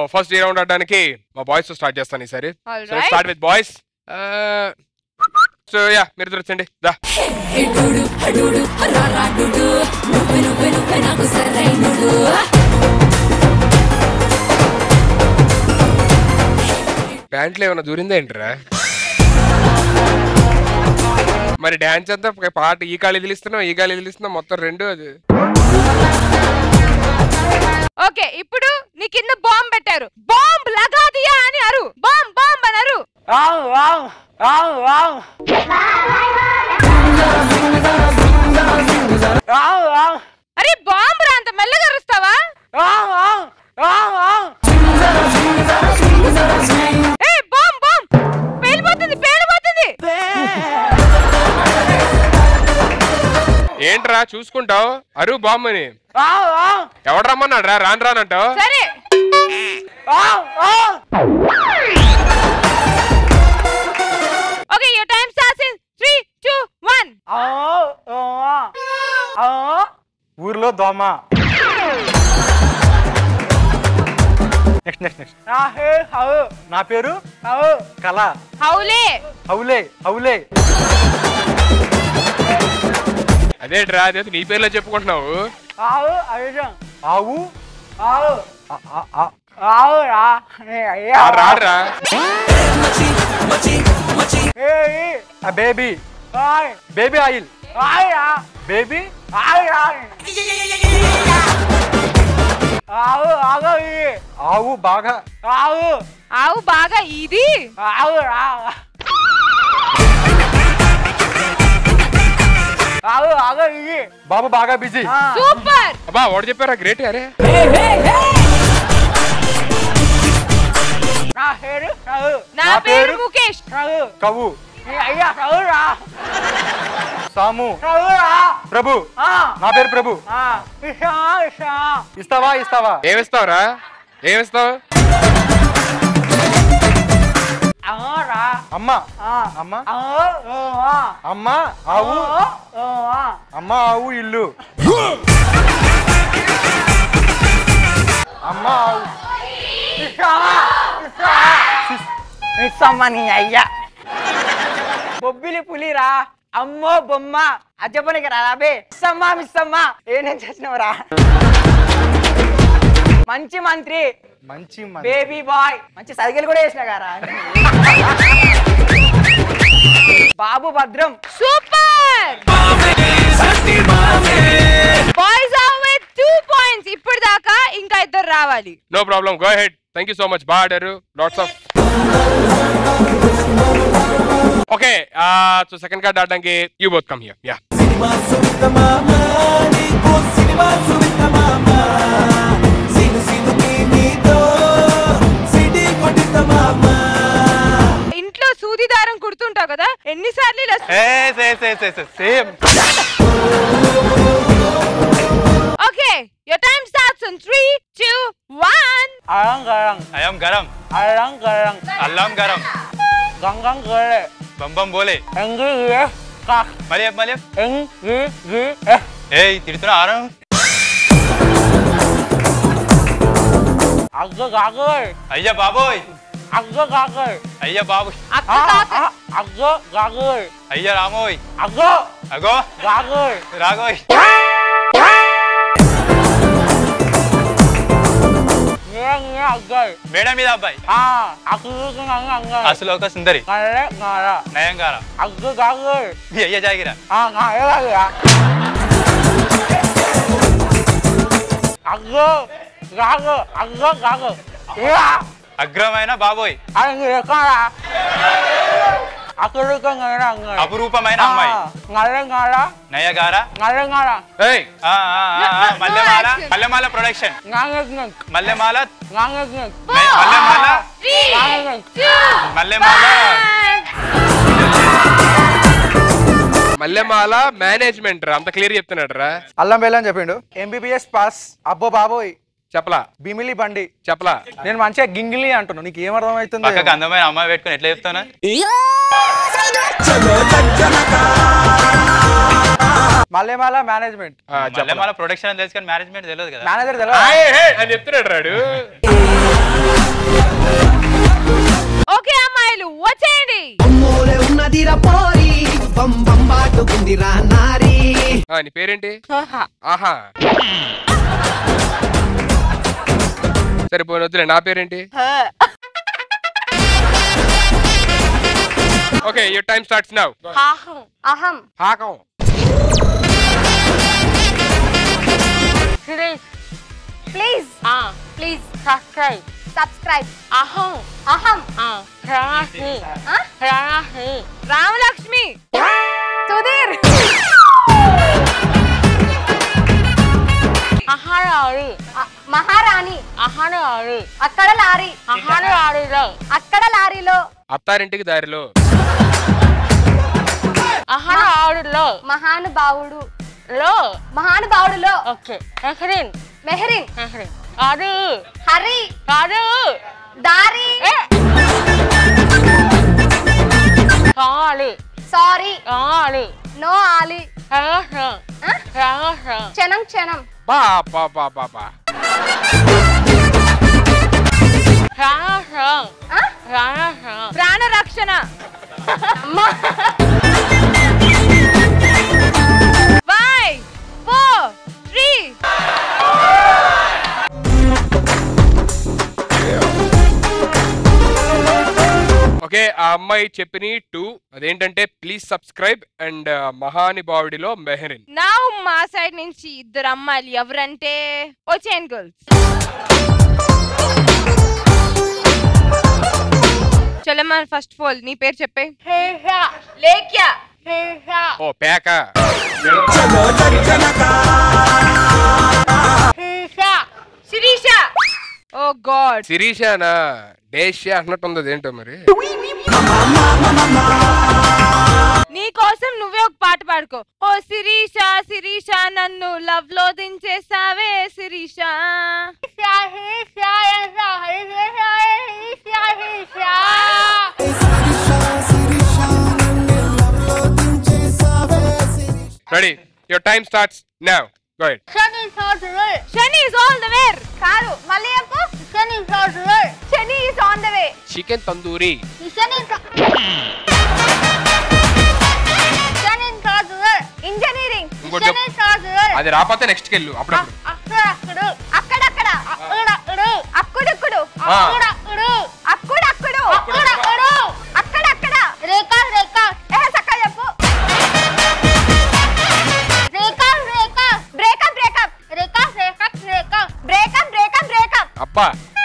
First ఈ round ఆడడానికి మా బాయ్స్ తో స్టార్ట్ చేస్తాను ఈసారి All so right. Start with boys so yeah మీరు ఇద్దరు వచ్చండి దా ప్యాంట్లో ఏమైనా దూరిందా ఏంట్రా మరి డాన్స్ అంతా ఒక పాట ఈ కాలు ఎదిలిస్తున్నాం ఈ కాలు ఎదిలిస్తున్నాం మొత్తం రెండు అది ఓకే ఇప్పుడు నీ కింద బాంబ్ పెట్టారు బాంబ్ లగాదియా అని అరు బాంబ్ బాంబ్ అని అరు అరే బాంబ్ రా అంత మెల్లగా అరుస్తావా ఏ బాంబ్ బాంబ్ పేలిపోతుంది పేలిపోతుంది ఏంట్రా చూసుకుంటావు అరు బామ్మని ఎవడు రమ్మన్నాడు రా రాను రానంటావు సరే okay your time starts in 3 2 1 ఊర్లో దోమ నెక్స్ట్ నెక్స్ట్ నెక్స్ట్ నా పేరు కళ హౌలే హౌలే హౌలే అదేంట్రా అదే నీ పేర్లో చెప్పుకుంటున్నావు ఆవు ఆ- ఆ- ఆ- ఆ, రాడురా ఆ బేబీ బేబీ ఆయిల్ బేబీ ఆవు బాగా ఆవు బాగా ఇది బాబు బాగా బిజీ సూపర్ అబ్బా వాడు చెప్పారా గ్రేట్ అరే నా పేరు ముఖేష్ కవు సాము ప్రభు నా పేరు ప్రభు ఇస్తావా ఇస్తావా ఏమిస్తావురా ఏమిస్తావు అమ్మ అమ్మ అమ్మ ఆవు అమ్మ ఆవు ఇల్లు అమ్మ ఆవు ఇస్తామ్మా నీ అయ్యా బొబ్బిలి పులిరా అమ్మో బొమ్మ అజ్జపనికి రా రాబే ఇస్తమ్మా మిస్తమ్మా ఏనేం చేసినవరా మంచి మంత్రి మంచి మంచి బేబీ బాయ్ మంచి సైకిల్ కూడా వేసిన గారా బాబు భద్రం super boys are with 2 points ఇప్పుడు దాకా ఇంకా ఇద్దరు రావాలి no problem go head thank you so much బాగా ఆడారు lots of okay so second card ఆడడానికి you both come here yeah ఇంట్లో సూది దారం కుడుతుంటావు కదా ఎన్నిసార్లు ఇలా same okay your time starts in 3 2 1 అరం గరం అయం గరం అరం గరం అల్లం గరం గంగం గరే బంబం బోలే ఎంగి గే కా మరి చెప్పు, మరి చెప్పు. ఎంగి గి ఏయ్ తిడుతున్నా ఆరం అగ్గ గాగర్ అయ్యా బాబోయ్ అగ్గ గాగర్ అయ్యా బాబు అక్క తాత అగ్గ గాగర్ అయ్యా రామోయ్ అగ్గ అగో గాగర్ రాగోయ్ నిర నిర అగ్గర్ మేడం మీద అబ్బాయి ఆ అగ్గు గంగ అంగ అసలు ఒక సుందరి గరే గారా నయంగార అగ్గ గాగర్ మీ అయ్య జాగిరా ఆ గారే గారా అగ్గ గాగర్ అగ్గ గాగర్ యా అగ్రమైన బాబోయ్ అరే కారా అక్కడ గంగ అంగ అపురూపమైన అమ్మాయి ngare ngara నయగార ngare ngara ఏయ్ ఆ, ఆ, ఆ, ఆ, Mallemala Mallemala production ngange ngeng Mallemala ngange ngeng మ- Mallemala ngange ngeng Mallemala Mallemala management రా అంత క్లియర్ చెప్తున్నాడు రా అల్లం వేలని చెప్పిండు ఎంబీబీఎస్ పాస్ అబ్బో బాబోయ్ చెప్పలా బిమిలి బండి చెప్పలా నేను మంచిగా గింగిలి అంటున్నా నీకు ఏం అర్థమవుతుంది పక్కకు అందమైన అమ్మాయి పెట్టుకుని ఎట్లా చెప్తాను మల్లెమాల మేనేజ్మెంట్ ఆ, చెప్పరా. మల్లెమాల ప్రొడక్షన్ అని తెలుసు కానీ మేనేజ్మెంట్ తెలియదు కదా మేనేజర్ తెలియదు ఆయ్, హే అని చెప్తున్నాడు రాడు ఓకే అమ్మాయిలు వచ్చేయండి అమ్మోలే ఉన్నదిరా పోరి బం బంబాటుకుందిరా నారీ ఆ, నీ పేరేంటి ఆహా సరే పోనీ వద్దులే నా పేరేంటి okay your time starts now అహం హాకం ప్లీజ్ ప్లీజ్ సబ్స్క్రైబ్ సబ్స్క్రైబ్ అహం అహం రామలక్ష్మి సుధీర్ మహారాణి మహారాణి మహారాణి అక్కడ లారీ మహారాణిలో అక్కడ లారీలో అత్తారింటికి దారిలో మహారాణిలో మహానుభావుడు లో మహానుభావుడులో ఓకే మెహరిన్ మెహరిన్ మెహరిన్ అది హరి కాదు దారి కాలి సారీ కాలి నో ఆలి రహస్యం ఆ? రహస్యం క్షణం క్షణం బా బా బా బా బా రహస్యం ఆ? రహస్యం ప్రాణ రక్షణ ఫైవ్ ఫోర్ త్రీ ఓకే ఆ అమ్మాయి చెప్పిన టూ అదేంటంటే ప్లీజ్ సబ్స్క్రైబ్ అండ్ మహానుభావుడిలో మెహరిన్ నా మా సైడ్ నుంచి ఇద్దరు అమ్మాయిలు ఎవరంటే వచ్చేయండి గర్ల్స్ చలమా ఫస్ట్ ఆఫ్ ఆల్ నీ పేరు చెప్పే లేఖ్యా ఓ పేక శిరీష ఓ గాడ్ శిరీషానా డేషియా అన్నట్టుంది అదేంటో మరి నీ కోసం నువ్వే ఒక పాట పాడుకో ఓ శిరీష శిరీష నన్ను లవ్ లో దించేసావే Sirisha ready your time starts now go head sunny is all the where కాదు మళ్ళీ చెప్పు sunny is all the way sunny is on the way chicken tandoori sunny sunny is all the way engineering ఇంకోటి చెప్పు. అది రాకపోతే next వెళ్ళు అప్పుడప్పుడు అక్కడక్కడ అక్కుడక్కుడు ఆ. అక్కుడక్కుడు అక్కడక్కడ రేఖ రేఖ ఏ సక్క చెప్పు Rekha Rekha breakup breakup Rekha Rekha Rekha breakup breakup breakup అబ్బా